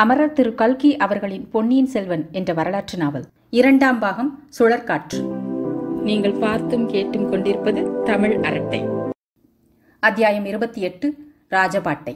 அமரர் திரு கல்கி அவர்களின் பொன்னியின் செல்வன் என்ற வரலாற்று நாவல் இரண்டாம் பாகம் சுழற்காற்று நீங்கள் பார்த்தும் கேட்டும் கொண்டிருப்பது தமிழ் அரட்டை அத்தியாயம் இருபத்தி எட்டு ராஜபாட்டை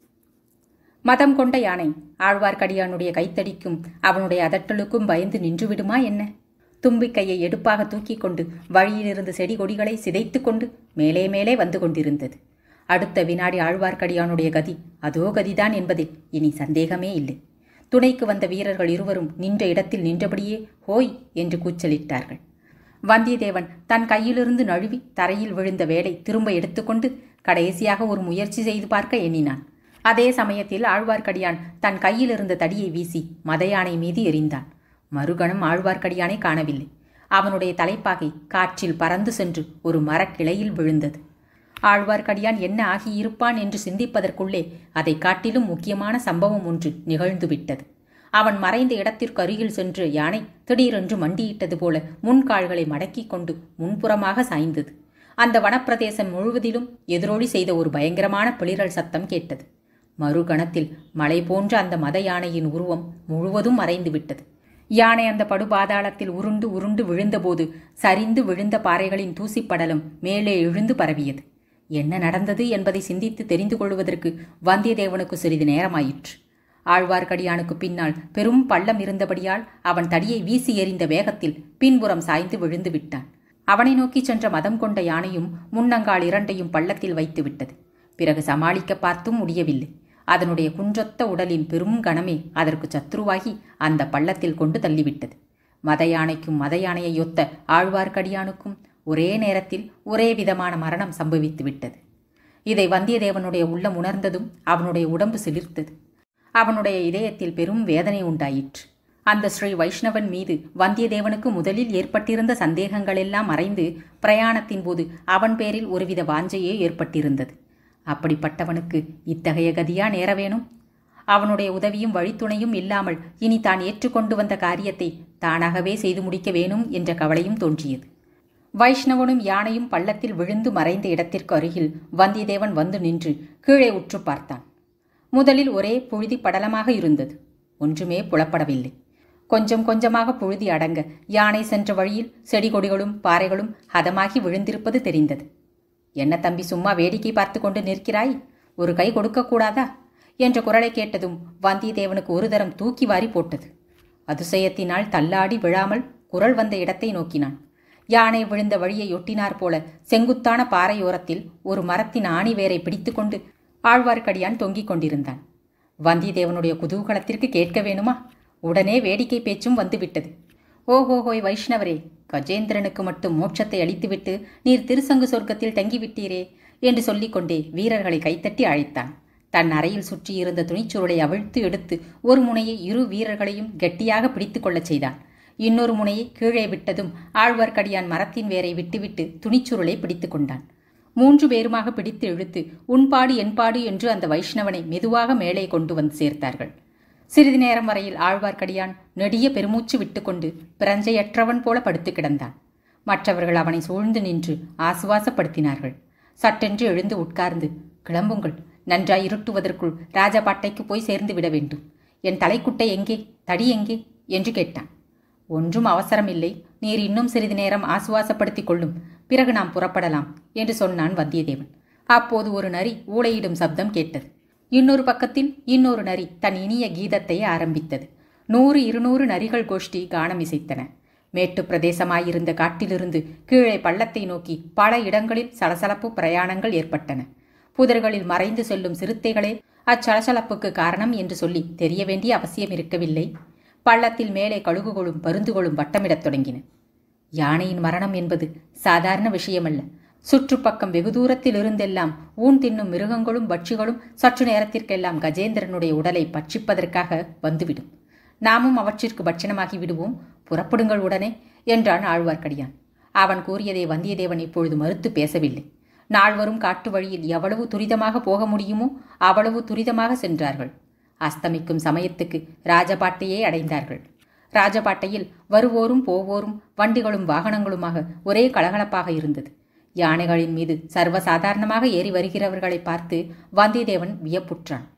மதம் கொண்ட யானை ஆழ்வார்க்கடியானுடைய கைத்தடிக்கும் அவனுடைய அதட்டலுக்கும் பயந்து நின்றுவிடுமா என்ன தும்பிக்கையை எடுப்பாக தூக்கிக் கொண்டு வழியிலிருந்து செடி கொடிகளை சிதைத்துக் கொண்டு மேலே மேலே வந்து கொண்டிருந்தது அடுத்த வினாடி ஆழ்வார்க்கடியானுடைய கதி அதோ கதிதான் என்பதில் இனி சந்தேகமே இல்லை துணைக்கு வந்த வீரர்கள் இருவரும் நின்ற இடத்தில் நின்றபடியே ஹோய் என்று கூச்சலிட்டார்கள் வந்தியத்தேவன் தன் கையிலிருந்து நழுவி தரையில் விழுந்த வேலை திரும்ப எடுத்துக்கொண்டு கடைசியாக ஒரு முயற்சி செய்து பார்க்க எண்ணினான் அதே சமயத்தில் ஆழ்வார்க்கடியான் தன் கையில் இருந்த தடியை வீசி மதயானை மீது எறிந்தான் மறுகணம் ஆழ்வார்க்கடியானை காணவில்லை அவனுடைய தலைப்பாகை காற்றில் பறந்து சென்று ஒரு மரக்கிளையில் விழுந்தது ஆழ்வார்க்கடியான் என்ன ஆகியிருப்பான் என்று சிந்திப்பதற்குள்ளே அதை காட்டிலும் முக்கியமான சம்பவம் ஒன்று நிகழ்ந்துவிட்டது அவன் மறைந்த இடத்திற்கு அருகில் சென்று யானை திடீரென்று மண்டியிட்டது போல முன்கால்களை மடக்கிக் கொண்டு முன்புறமாக சாய்ந்தது அந்த வனப்பிரதேசம் முழுவதிலும் எதிரொலி செய்த ஒரு பயங்கரமான பிளிரல் சத்தம் கேட்டது மறுகணத்தில் மலை போன்ற அந்த மத யானையின் உருவம் முழுவதும் மறைந்து விட்டது யானை அந்த படுபாதாளத்தில் உருண்டு உருண்டு விழுந்தபோது சரிந்து விழுந்த பாறைகளின் தூசிப்படலம் மேலே எழுந்து பரவியது என்ன நடந்தது என்பதை சிந்தித்து தெரிந்து கொள்வதற்கு வந்தியத்தேவனுக்கு சிறிது நேரமாயிற்று ஆழ்வார்க்கடியானுக்கு பின்னால் பெரும் பள்ளம் இருந்தபடியால் அவன் தடியை வீசி எறிந்த வேகத்தில் பின்புறம் சாய்ந்து விழுந்து விட்டான் அவனை நோக்கிச் சென்ற மதம் கொண்ட யானையும் முன்னங்கால் இரண்டையும் பள்ளத்தில் வைத்து விட்டது பிறகு சமாளிக்க பார்த்தும் முடியவில்லை அதனுடைய குன்றொத்த உடலின் பெரும் கணமே அதற்கு சத்ருவாகி அந்த பள்ளத்தில் கொண்டு தள்ளிவிட்டது மத யானைக்கும் மத யானையொத்த ஆழ்வார்க்கடியானுக்கும் ஒரே நேரத்தில் ஒரே விதமான மரணம் சம்பவித்து விட்டது இதை வந்தியத்தேவனுடைய உள்ளம் உணர்ந்ததும் அவனுடைய உடம்பு சிலிர்த்தது அவனுடைய இதயத்தில் பெரும் வேதனை உண்டாயிற்று அந்த ஸ்ரீ வைஷ்ணவன் மீது வந்தியத்தேவனுக்கு முதலில் ஏற்பட்டிருந்த சந்தேகங்களெல்லாம் மறைந்து பிரயாணத்தின் போது அவன் பேரில் ஒருவித வாஞ்சையே ஏற்பட்டிருந்தது அப்படிப்பட்டவனுக்கு இத்தகைய கதியா நேர வேணும் அவனுடைய உதவியும் வழித்துணையும் இல்லாமல் இனி தான் ஏற்றுக்கொண்டு வந்த காரியத்தை தானாகவே செய்து முடிக்க வேணும் என்ற கவலையும் தோன்றியது வைஷ்ணவனும் யானையும் பள்ளத்தில் விழுந்து மறைந்த இடத்திற்கு அருகில் வந்தியத்தேவன் வந்து நின்று கீழே உற்று பார்த்தான் முதலில் ஒரே புழுதி படலமாக இருந்தது ஒன்றுமே புலப்படவில்லை கொஞ்சம் கொஞ்சமாக புழுதி அடங்க யானை சென்ற வழியில் செடி கொடிகளும் பாறைகளும் ஹதமாகி விழுந்திருப்பது தெரிந்தது என்ன தம்பி சும்மா வேடிக்கை பார்த்து கொண்டு நிற்கிறாய் ஒரு கை கொடுக்கக்கூடாதா என்ற குரலை கேட்டதும் வந்தியத்தேவனுக்கு ஒரு தரம் தூக்கி வாரி போட்டது அதிசயத்தினால் தள்ளாடி விழாமல் குரல் வந்த இடத்தை நோக்கினான் யானை விழுந்த வழியை ஒட்டினார் போல செங்குத்தான பாறையோரத்தில் ஒரு மரத்தின் ஆணி வேரை பிடித்துக்கொண்டு ஆழ்வார்க்கடியான் தொங்கிக் கொண்டிருந்தான் வந்தியத்தேவனுடைய குதூகலத்திற்கு கேட்க வேணுமா உடனே வேடிக்கை பேச்சும் வந்துவிட்டது ஓஹோஹோய் வைஷ்ணவரே கஜேந்திரனுக்கு மட்டும் மோட்சத்தை அளித்துவிட்டு நீர் திருசங்கு சொர்க்கத்தில் தங்கிவிட்டீரே என்று சொல்லிக்கொண்டே வீரர்களை கைத்தட்டி அழைத்தான் தன் அறையில் சுற்றியிருந்த துணிச்சுருளை அவிழ்த்து எடுத்து ஒரு முனையை இரு வீரர்களையும் கெட்டியாக பிடித்து கொள்ளச் செய்தான் இன்னொரு முனையை கீழே விட்டதும் ஆழ்வார்க்கடியான் மரத்தின் வேரை விட்டுவிட்டு துணிச்சுருளை பிடித்து கொண்டான் மூன்று பேருமாக பிடித்து இழுத்து உன்பாடு என்பாடு என்று அந்த வைஷ்ணவனை மெதுவாக மேலே கொண்டு வந்து சேர்த்தார்கள் சிறிது நேரம் வரையில் ஆழ்வார்க்கடியான் நெடிய பெருமூச்சு விட்டுக்கொண்டு பிரஞ்சையற்றவன் போல படுத்து கிடந்தான் மற்றவர்கள் அவனை சூழ்ந்து நின்று ஆசுவாசப்படுத்தினார்கள் சட்டென்று எழுந்து உட்கார்ந்து கிளம்புங்கள் நன்றாய் இருட்டுவதற்குள் ராஜபாட்டைக்கு போய் சேர்ந்து விட வேண்டும் என் தலைக்குட்டை எங்கே தடி எங்கே என்று கேட்டான் ஒன்றும் அவசரமில்லை நீர் இன்னும் சிறிது நேரம் ஆசுவாசப்படுத்திக் கொள்ளும் பிறகு நாம் புறப்படலாம் என்று சொன்னான் வந்தியத்தேவன் அப்போது ஒரு நரி ஊளையிடும் சப்தம் கேட்டது இன்னொரு பக்கத்தில் இன்னொரு நரி தன் இனிய கீதத்தை ஆரம்பித்தது நூறு இருநூறு நரிகள் கோஷ்டி கானம் இசைத்தன மேட்டு பிரதேசமாயிருந்த காட்டிலிருந்து கீழே பள்ளத்தை நோக்கி பல இடங்களில் சலசலப்பு பிரயாணங்கள் ஏற்பட்டன புதர்களில் மறைந்து செல்லும் சிறுத்தைகளே அச்சலசலப்புக்கு காரணம் என்று சொல்லி தெரிய வேண்டிய அவசியம் இருக்கவில்லை பள்ளத்தில் மேலே கழுகுகளும் பருந்துகளும் வட்டமிடத் தொடங்கின யானையின் மரணம் என்பது சாதாரண விஷயமல்ல சுற்றுப்பக்கம் வெகு தூரத்தில் இருந்தெல்லாம் ஊன் தின்னும் மிருகங்களும் பட்சிகளும் சற்று நேரத்திற்கெல்லாம் கஜேந்திரனுடைய உடலை பட்சிப்பதற்காக வந்துவிடும் நாமும் அவற்றிற்கு பட்சணமாகி விடுவோம் புறப்படுங்கள் உடனே என்றான் ஆழ்வார்க்கடியான் அவன் கூறியதை வந்தியத்தேவன் இப்பொழுது மறுத்து பேசவில்லை நால்வரும் காட்டு வழியில் எவ்வளவு துரிதமாக போக முடியுமோ அவ்வளவு துரிதமாக சென்றார்கள் அஸ்தமிக்கும் சமயத்துக்கு ராஜபாட்டையே அடைந்தார்கள் ராஜபாட்டையில் வருவோரும் போவோரும் வண்டிகளும் வாகனங்களுமாக ஒரே கலகலப்பாக இருந்தது யானைகளின் மீது சர்வசாதாரணமாக ஏறி வருகிறவர்களை பார்த்து வந்தியத்தேவன் வியப்புற்றான்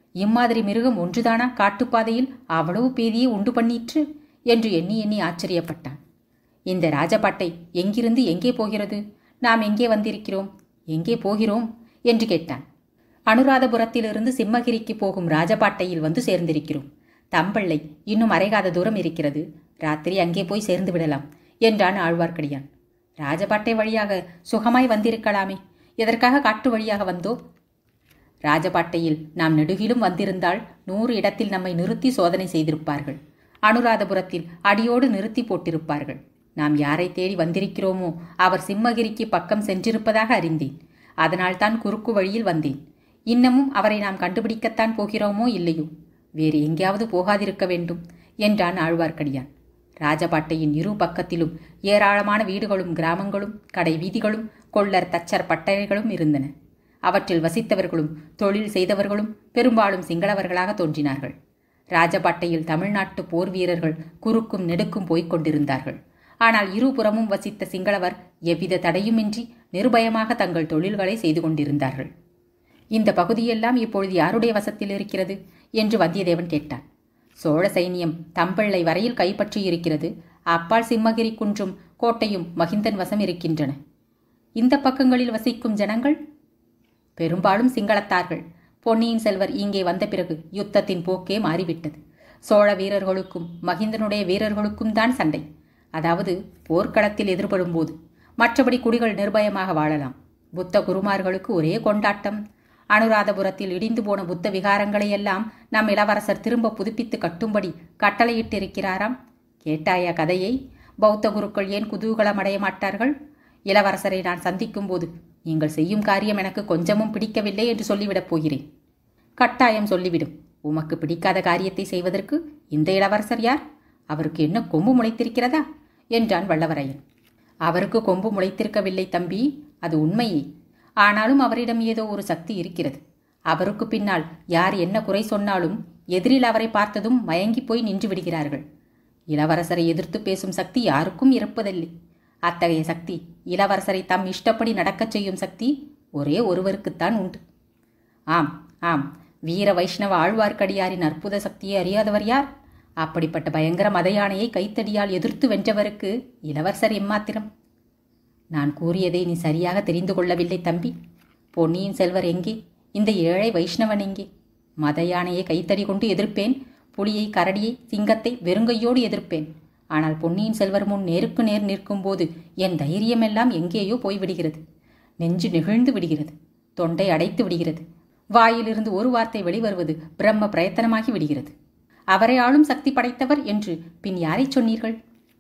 இம்மாதிரி மிருகம் ஒன்றுதானா காட்டுப்பாதையில் அவ்வளவு பேதியை உண்டு பண்ணிற்று என்று எண்ணி எண்ணி ஆச்சரியப்பட்டான் இந்த ராஜபாட்டை எங்கிருந்து எங்கே போகிறது நாம் எங்கே வந்திருக்கிறோம் எங்கே போகிறோம் என்று கேட்டான் அனுராதபுரத்திலிருந்து சிம்மகிரிக்கு போகும் ராஜபாட்டையில் வந்து சேர்ந்திருக்கிறோம் தம்பள்ளை இன்னும் அரைகாத தூரம் இருக்கிறது ராத்திரி அங்கே போய் சேர்ந்து விடலாம் என்றான் ஆழ்வார்க்கடியான் ராஜபாட்டை வழியாக சுகமாய் வந்திருக்கலாமே எதற்காக காட்டு வழியாக வந்தோ ராஜபாட்டையில் நாம் நெடுகிலும் வந்திருந்தால் நூறு இடத்தில் நம்மை நிறுத்தி சோதனை செய்திருப்பார்கள் அனுராதபுரத்தில் அடியோடு நிறுத்தி போட்டிருப்பார்கள் நாம் யாரை தேடி வந்திருக்கிறோமோ அவர் சிம்மகிரிக்கு பக்கம் சென்றிருப்பதாக அறிந்தேன் அதனால்தான் குறுக்கு வழியில் வந்தேன் இன்னமும் அவரை நாம் கண்டுபிடிக்கத்தான் போகிறோமோ இல்லையோ வேறு எங்கேயாவது போகாதிருக்க வேண்டும் என்றான் ஆழ்வார்க்கடியான் ராஜபாட்டையின் இரு பக்கத்திலும் ஏராளமான வீடுகளும் கிராமங்களும் கடை வீதிகளும் கொள்ளர் தச்சர் பட்டறைகளும் இருந்தன அவற்றில் வசித்தவர்களும் தொழில் செய்தவர்களும் பெரும்பாலும் சிங்களவர்களாக தோன்றினார்கள் ராஜபாட்டையில் தமிழ்நாட்டு போர் வீரர்கள் குறுக்கும் நெடுக்கும் போய்க் கொண்டிருந்தார்கள் ஆனால் இருபுறமும் வசித்த சிங்களவர் எவ்வித தடையுமின்றி நிர்பயமாக தங்கள் தொழில்களை செய்து கொண்டிருந்தார்கள் இந்த பகுதியெல்லாம் இப்பொழுது யாருடைய வசத்தில் இருக்கிறது என்று வந்தியத்தேவன் கேட்டான் சோழ சைனியம் தம்பிள்ளை வரையில் கைப்பற்றி இருக்கிறது அப்பால் சிம்மகிரி குன்றும் கோட்டையும் மகிந்தன் வசம் இருக்கின்றன இந்த பக்கங்களில் வசிக்கும் ஜனங்கள் பெரும்பாலும் சிங்களத்தார்கள் பொன்னியின் செல்வர் இங்கே வந்த பிறகு யுத்தத்தின் போக்கே மாறிவிட்டது சோழ வீரர்களுக்கும் மகிந்தனுடைய வீரர்களுக்கும் தான் சண்டை அதாவது போர்க்களத்தில் எதிர்படும் போது மற்றபடி குடிகள் நிர்பயமாக வாழலாம் புத்த குருமார்களுக்கு ஒரே கொண்டாட்டம் அனுராதபுரத்தில் இடிந்து போன புத்த விகாரங்களையெல்லாம் நம் இளவரசர் திரும்ப புதுப்பித்து கட்டும்படி கட்டளையிட்டிருக்கிறாராம் கேட்டாயா கதையை பௌத்த குருக்கள் ஏன் குதூகலம் அடைய மாட்டார்கள் இளவரசரை நான் சந்திக்கும் போது நீங்கள் செய்யும் காரியம் எனக்கு கொஞ்சமும் பிடிக்கவில்லை என்று சொல்லிவிடப் போகிறேன் கட்டாயம் சொல்லிவிடும் உமக்கு பிடிக்காத காரியத்தை செய்வதற்கு இந்த இளவரசர் யார் அவருக்கு என்ன கொம்பு முளைத்திருக்கிறதா என்றான் வல்லவரையன் அவருக்கு கொம்பு முளைத்திருக்கவில்லை தம்பி அது உண்மையே ஆனாலும் அவரிடம் ஏதோ ஒரு சக்தி இருக்கிறது அவருக்கு பின்னால் யார் என்ன குறை சொன்னாலும் எதிரில் அவரை பார்த்ததும் மயங்கி போய் நின்று விடுகிறார்கள் இளவரசரை எதிர்த்து பேசும் சக்தி யாருக்கும் இருப்பதில்லை அத்தகைய சக்தி இளவரசரை தம் இஷ்டப்படி நடக்கச் செய்யும் சக்தி ஒரே ஒருவருக்குத்தான் உண்டு ஆம் ஆம் வீர வைஷ்ணவ ஆழ்வார்க்கடியாரின் அற்புத சக்தியை அறியாதவர் யார் அப்படிப்பட்ட பயங்கர மதையானையை கைத்தடியால் எதிர்த்து வென்றவருக்கு இளவரசர் எம்மாத்திரம் நான் கூறியதை நீ சரியாக தெரிந்து கொள்ளவில்லை தம்பி பொன்னியின் செல்வர் எங்கே இந்த ஏழை வைஷ்ணவன் எங்கே மத யானையை கைத்தடி கொண்டு எதிர்ப்பேன் புலியை கரடியை சிங்கத்தை வெறுங்கையோடு எதிர்ப்பேன் ஆனால் பொன்னியின் செல்வர் முன் நேருக்கு நேர் நிற்கும்போது என் தைரியமெல்லாம் எங்கேயோ போய்விடுகிறது நெஞ்சு நெகிழ்ந்து விடுகிறது தொண்டை அடைத்து விடுகிறது வாயிலிருந்து ஒரு வார்த்தை வெளிவருவது பிரம்ம பிரயத்தனமாகி விடுகிறது அவரை ஆளும் சக்தி படைத்தவர் என்று பின் யாரைச் சொன்னீர்கள்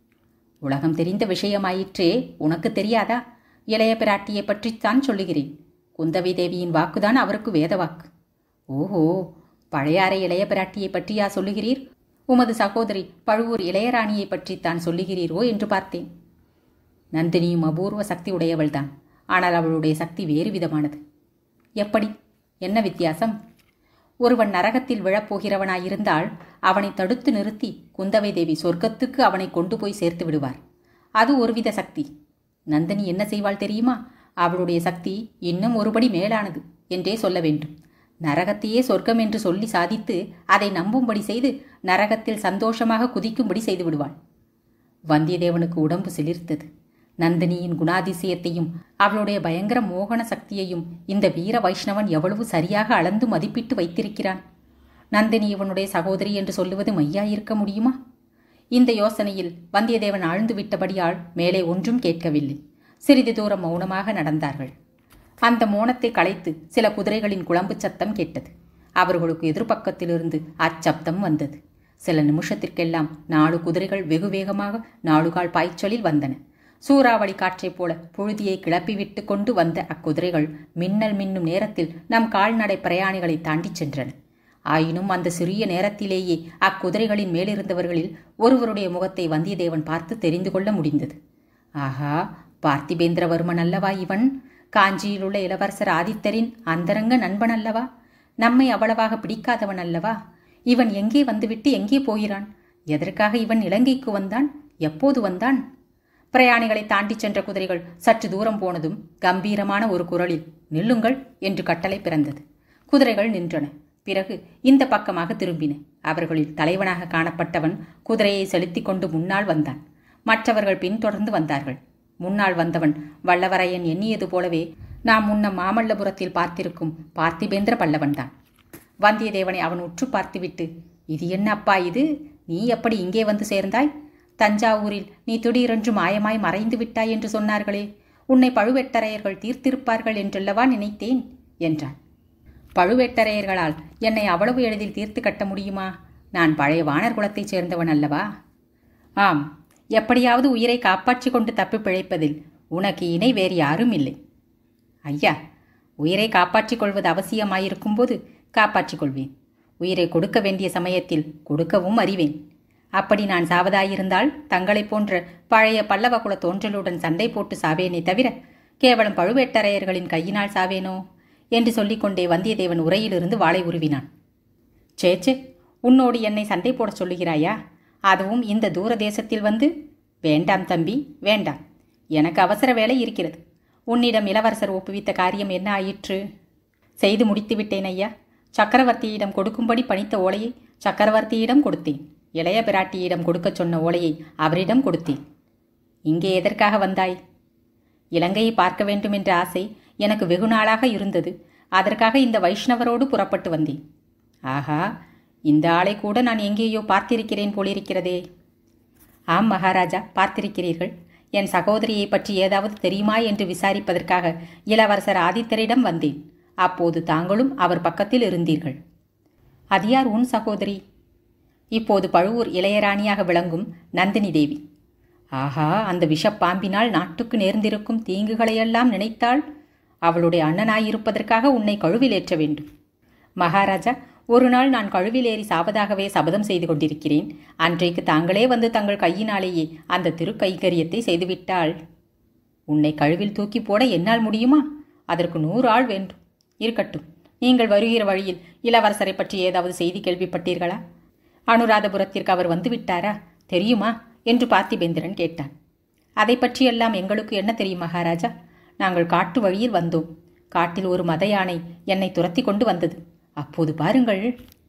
உலகம் தெரிந்த விஷயமாயிற்றே உனக்கு தெரியாதா இளைய பிராட்டியை பற்றித்தான் சொல்லுகிறேன் குந்தவி தேவியின் வாக்குதான் அவருக்கு வேத வாக்கு ஓஹோ பழையாறை இளைய பிராட்டியை பற்றியா சொல்லுகிறீர் உமது சகோதரி பழுவூர் இளையராணியை பற்றித்தான் சொல்லுகிறீரோ என்று பார்த்தேன் நந்தினியும் அபூர்வ சக்தி உடையவள்தான் ஆனால் அவளுடைய சக்தி வேறு விதமானது எப்படி என்ன வித்தியாசம் ஒருவன் நரகத்தில் விழப்போகிறவனாயிருந்தால் அவனை தடுத்து நிறுத்தி குந்தவை தேவி சொர்க்கத்துக்கு அவனை கொண்டு போய் சேர்த்து விடுவார் அது ஒருவித சக்தி நந்தினி என்ன செய்வாள் தெரியுமா அவளுடைய சக்தி இன்னும் ஒருபடி மேலானது என்றே சொல்ல வேண்டும் நரகத்தையே சொர்க்கம் என்று சொல்லி சாதித்து அதை நம்பும்படி செய்து நரகத்தில் சந்தோஷமாக குதிக்கும்படி செய்து விடுவாள் வந்தியத்தேவனுக்கு உடம்பு சிலிர்த்தது நந்தினியின் குணாதிசயத்தையும் அவளுடைய பயங்கர மோகன சக்தியையும் இந்த வீர வைஷ்ணவன் எவ்வளவு சரியாக அளந்து மதிப்பிட்டு வைத்திருக்கிறான் நந்தினி இவனுடைய சகோதரி என்று சொல்லுவது மையாயிருக்க முடியுமா இந்த யோசனையில் வந்தியத்தேவன் ஆழ்ந்து விட்டபடியால் மேலே ஒன்றும் கேட்கவில்லை சிறிது தூரம் மௌனமாக நடந்தார்கள் அந்த மோனத்தை களைத்து சில குதிரைகளின் குழம்புச் சத்தம் கேட்டது அவர்களுக்கு எதிர்பக்கத்திலிருந்து அச்சப்தம் வந்தது சில நிமிஷத்திற்கெல்லாம் நாலு குதிரைகள் வெகு வேகமாக நாலுகால் பாய்ச்சலில் வந்தன சூறாவளி காற்றைப் போல புழுதியை கிளப்பிவிட்டு கொண்டு வந்த அக்குதிரைகள் மின்னல் மின்னும் நேரத்தில் நம் கால்நடை பிரயாணிகளை தாண்டிச் சென்றன ஆயினும் அந்த சிறிய நேரத்திலேயே அக்குதிரைகளின் மேலிருந்தவர்களில் ஒருவருடைய முகத்தை வந்தியத்தேவன் பார்த்து தெரிந்து கொள்ள முடிந்தது ஆஹா பார்த்திபேந்திரவர்மன் அல்லவா இவன் காஞ்சியில் உள்ள இளவரசர் ஆதித்தரின் அந்தரங்க நண்பன் அல்லவா நம்மை அவ்வளவாக பிடிக்காதவன் அல்லவா இவன் எங்கே வந்துவிட்டு எங்கே போகிறான் எதற்காக இவன் இலங்கைக்கு வந்தான் எப்போது வந்தான் பிரயாணிகளை தாண்டிச் சென்ற குதிரைகள் சற்று தூரம் போனதும் கம்பீரமான ஒரு குரலில் நில்லுங்கள் என்று கட்டளை பிறந்தது குதிரைகள் நின்றன பிறகு இந்த பக்கமாக திரும்பின அவர்களில் தலைவனாக காணப்பட்டவன் குதிரையை செலுத்திக் கொண்டு முன்னால் வந்தான் மற்றவர்கள் பின்தொடர்ந்து வந்தார்கள் முன்னால் வந்தவன் வல்லவரையன் எண்ணியது போலவே நாம் முன்ன மாமல்லபுரத்தில் பார்த்திருக்கும் பார்த்திபேந்திர பல்லவன்தான் வந்தியத்தேவனை அவன் உற்று பார்த்துவிட்டு இது என்ன அப்பா இது நீ எப்படி இங்கே வந்து சேர்ந்தாய் தஞ்சாவூரில் நீ திடீரென்று மாயமாய் மறைந்து விட்டாய் என்று சொன்னார்களே உன்னை பழுவேட்டரையர்கள் தீர்த்திருப்பார்கள் என்றல்லவா நினைத்தேன் என்றான் பழுவேட்டரையர்களால் என்னை அவ்வளவு எளிதில் தீர்த்து கட்ட முடியுமா நான் பழைய வானர் குலத்தைச் சேர்ந்தவன் அல்லவா ஆம் எப்படியாவது உயிரை காப்பாற்றிக் கொண்டு தப்பி பிழைப்பதில் உனக்கு இணை வேறு யாரும் இல்லை ஐயா உயிரை காப்பாற்றிக் கொள்வது அவசியமாயிருக்கும் போது காப்பாற்றிக் கொள்வேன் உயிரை கொடுக்க வேண்டிய சமயத்தில் கொடுக்கவும் அறிவேன் அப்படி நான் சாவதாயிருந்தால் தங்களைப் போன்ற பழைய பல்லவ குல தோன்றலுடன் சண்டை போட்டு சாவேனே தவிர கேவலம் பழுவேட்டரையர்களின் கையினால் சாவேனோ என்று சொல்லிக்கொண்டே வந்தியத்தேவன் உரையிலிருந்து வாளை உருவினான் சேச்சே உன்னோடு என்னை சண்டை போடச் சொல்லுகிறாயா அதுவும் இந்த தூர தேசத்தில் வந்து வேண்டாம் தம்பி வேண்டாம் எனக்கு அவசர வேலை இருக்கிறது உன்னிடம் இளவரசர் ஒப்புவித்த காரியம் என்ன ஆயிற்று செய்து முடித்து விட்டேன் ஐயா சக்கரவர்த்தியிடம் கொடுக்கும்படி பணித்த ஓலையை சக்கரவர்த்தியிடம் கொடுத்தேன் இளைய பிராட்டியிடம் கொடுக்கச் சொன்ன ஓலையை அவரிடம் கொடுத்தேன் இங்கே எதற்காக வந்தாய் இலங்கையை பார்க்க வேண்டும் என்ற ஆசை எனக்கு வெகு நாளாக இருந்தது அதற்காக இந்த வைஷ்ணவரோடு புறப்பட்டு வந்தேன் ஆஹா இந்த ஆளை கூட நான் எங்கேயோ பார்த்திருக்கிறேன் போலிருக்கிறதே ஆம் மகாராஜா பார்த்திருக்கிறீர்கள் என் சகோதரியை பற்றி ஏதாவது தெரியுமா என்று விசாரிப்பதற்காக இளவரசர் ஆதித்தரிடம் வந்தேன் அப்போது தாங்களும் அவர் பக்கத்தில் இருந்தீர்கள் அது யார் உன் சகோதரி இப்போது பழுவூர் இளையராணியாக விளங்கும் நந்தினி தேவி ஆஹா அந்த விஷப்பாம்பினால் நாட்டுக்கு நேர்ந்திருக்கும் தீங்குகளையெல்லாம் நினைத்தால் அவளுடைய அண்ணனாயிருப்பதற்காக உன்னை கழுவில் ஏற்ற வேண்டும் மகாராஜா ஒரு நாள் நான் கழுவிலேறி சாவதாகவே சபதம் செய்து கொண்டிருக்கிறேன் அன்றைக்கு தாங்களே வந்து தங்கள் கையினாலேயே அந்த திருக்கைங்கரியத்தை செய்துவிட்டால் உன்னை கழுவில் தூக்கி போட என்னால் முடியுமா அதற்கு நூறு ஆள் வேண்டும் இருக்கட்டும் நீங்கள் வருகிற வழியில் இளவரசரை பற்றி ஏதாவது செய்தி கேள்விப்பட்டீர்களா அனுராதபுரத்திற்கு அவர் வந்து விட்டாரா தெரியுமா என்று பார்த்திபேந்திரன் கேட்டான் அதை பற்றியெல்லாம் எங்களுக்கு என்ன தெரியும் மகாராஜா நாங்கள் காட்டு வழியில் வந்தோம் காட்டில் ஒரு மத யானை என்னை துரத்தி கொண்டு வந்தது அப்போது பாருங்கள்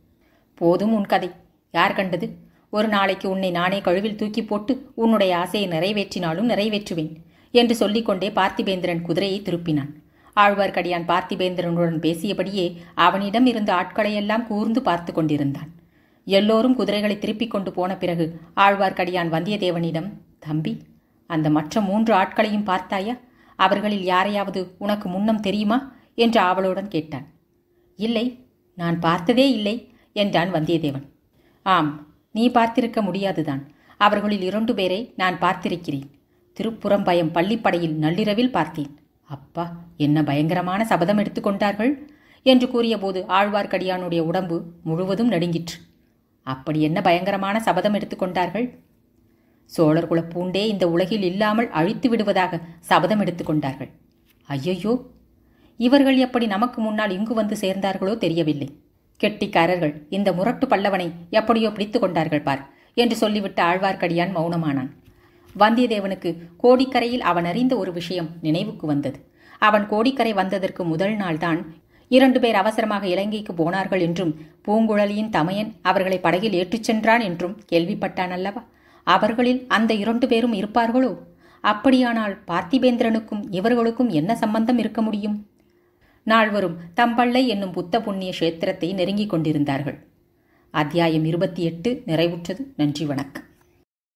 போதும் உன் கதை யார் கண்டது ஒரு நாளைக்கு உன்னை நானே கழுவில் தூக்கி போட்டு உன்னுடைய ஆசையை நிறைவேற்றினாலும் நிறைவேற்றுவேன் என்று சொல்லிக்கொண்டே பார்த்திபேந்திரன் குதிரையை திருப்பினான் ஆழ்வார்க்கடியான் பார்த்திபேந்திரனுடன் பேசியபடியே அவனிடம் இருந்த ஆட்களையெல்லாம் கூர்ந்து பார்த்து கொண்டிருந்தான் எல்லோரும் குதிரைகளை திருப்பிக் கொண்டு போன பிறகு ஆழ்வார்க்கடியான் வந்தியத்தேவனிடம் தம்பி அந்த மற்ற மூன்று ஆட்களையும் பார்த்தாயா அவர்களில் யாரையாவது உனக்கு முன்னம் தெரியுமா என்று ஆவலுடன் கேட்டான் இல்லை நான் பார்த்ததே இல்லை என்றான் வந்தியத்தேவன் ஆம் நீ பார்த்திருக்க முடியாதுதான் அவர்களில் இரண்டு பேரை நான் பார்த்திருக்கிறேன் திருப்புறம்பயம் பள்ளிப்படையில் நள்ளிரவில் பார்த்தேன் அப்பா என்ன பயங்கரமான சபதம் எடுத்துக்கொண்டார்கள் என்று கூறியபோது ஆழ்வார்க்கடியானுடைய உடம்பு முழுவதும் நடுங்கிற்று அப்படி என்ன பயங்கரமான சபதம் எடுத்துக்கொண்டார்கள் சோழர் குலப் பூண்டே இந்த உலகில் இல்லாமல் அழித்து விடுவதாக சபதம் எடுத்துக்கொண்டார்கள் ஐயையோ இவர்கள் எப்படி நமக்கு முன்னால் இங்கு வந்து சேர்ந்தார்களோ தெரியவில்லை கெட்டிக்காரர்கள் இந்த முரட்டு பல்லவனை எப்படியோ பிடித்து கொண்டார்கள் பார் என்று சொல்லிவிட்டு ஆழ்வார்க்கடியான் மௌனமானான் வந்தியத்தேவனுக்கு கோடிக்கரையில் அவன் அறிந்த ஒரு விஷயம் நினைவுக்கு வந்தது அவன் கோடிக்கரை வந்ததற்கு முதல் நாள்தான் இரண்டு பேர் அவசரமாக இலங்கைக்கு போனார்கள் என்றும் பூங்குழலியின் தமையன் அவர்களை படகில் ஏற்றிச் சென்றான் என்றும் கேள்விப்பட்டான் அல்லவா அவர்களில் அந்த இரண்டு பேரும் இருப்பார்களோ அப்படியானால் பார்த்திபேந்திரனுக்கும் இவர்களுக்கும் என்ன சம்பந்தம் இருக்க முடியும் நால்வரும் தம்பள்ளை என்னும் புத்த புண்ணிய கஷேத்திரத்தை நெருங்கிக் கொண்டிருந்தார்கள் அத்தியாயம் இருபத்தி எட்டு நிறைவுற்றது நன்றி வணக்கம்